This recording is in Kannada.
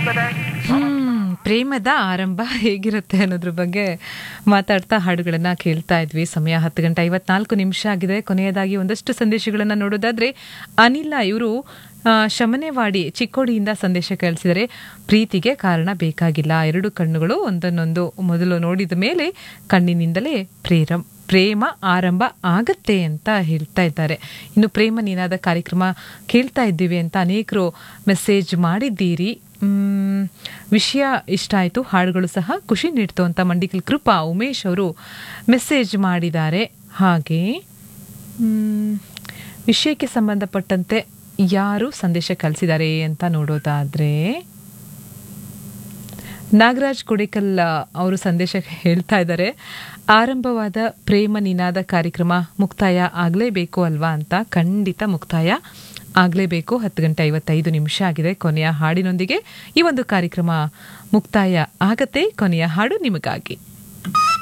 ಹ್ಮ್ ಪ್ರೇಮದ ಆರಂಭ ಹೇಗಿರುತ್ತೆ ಅನ್ನೋದ್ರ ಬಗ್ಗೆ ಮಾತಾಡ್ತಾ ಹಾಡುಗಳನ್ನ ಕೇಳ್ತಾ ಇದ್ವಿ ಸಮಯ ಹತ್ತು ಗಂಟೆ ಐವತ್ನಾಲ್ಕು ನಿಮಿಷ ಆಗಿದೆ ಕೊನೆಯದಾಗಿ ಒಂದಷ್ಟು ಸಂದೇಶಗಳನ್ನ ನೋಡೋದಾದ್ರೆ ಅನಿಲ ಇವರು ಶಮನೆವಾಡಿ ಚಿಕ್ಕೋಡಿಯಿಂದ ಸಂದೇಶ ಕಳಿಸಿದರೆ ಪ್ರೀತಿಗೆ ಕಾರಣ ಬೇಕಾಗಿಲ್ಲ ಎರಡು ಕಣ್ಣುಗಳು ಒಂದನ್ನೊಂದು ಮೊದಲು ನೋಡಿದ ಮೇಲೆ ಕಣ್ಣಿನಿಂದಲೇ ಪ್ರೇರಂ ಪ್ರೇಮ ಆರಂಭ ಆಗತ್ತೆ ಅಂತ ಹೇಳ್ತಾ ಇದ್ದಾರೆ ಇನ್ನು ಪ್ರೇಮ ನೀನಾದ ಕಾರ್ಯಕ್ರಮ ಕೇಳ್ತಾ ಇದ್ದೀವಿ ಅಂತ ಅನೇಕರು ಮೆಸೇಜ್ ಮಾಡಿದ್ದೀರಿ ಮ್, ವಿಷಯ ಇಷ್ಟ ಆಯಿತು ಹಾಡುಗಳು ಸಹ ಖುಷಿ ನೀಡ್ತು ಅಂತ ಮಂಡಿಕಲ್ ಕೃಪಾ ಉಮೇಶ್ ಅವರು ಮೆಸೇಜ್ ಮಾಡಿದ್ದಾರೆ ಹಾಗೆ ಮ್, ವಿಷಯಕ್ಕೆ ಸಂಬಂಧಪಟ್ಟಂತೆ ಯಾರು ಸಂದೇಶ ಕಳಿಸಿದ್ದಾರೆ ಅಂತ ನೋಡೋದಾದ್ರೆ ನಾಗರಾಜ್ ಕುಡಿಕಲ್ ಅವರು ಸಂದೇಶ ಹೇಳ್ತಾ ಇದ್ದಾರೆ ಆರಂಭವಾದ ಪ್ರೇಮ ನಿನಾದ ಕಾರ್ಯಕ್ರಮ ಮುಕ್ತಾಯ ಆಗಲೇಬೇಕು ಅಲ್ವಾ ಅಂತ ಖಂಡಿತ ಮುಕ್ತಾಯ ಆಗಲೇಬೇಕು ಹತ್ತು ಗಂಟೆ ಐವತ್ತೈದು ನಿಮಿಷ ಆಗಿದೆ ಕೊನೆಯ ಹಾಡಿನೊಂದಿಗೆ ಈ ಒಂದು ಕಾರ್ಯಕ್ರಮ ಮುಕ್ತಾಯ ಆಗತ್ತೆ ಕೊನೆಯ ಹಾಡು ನಿಮಗಾಗಿ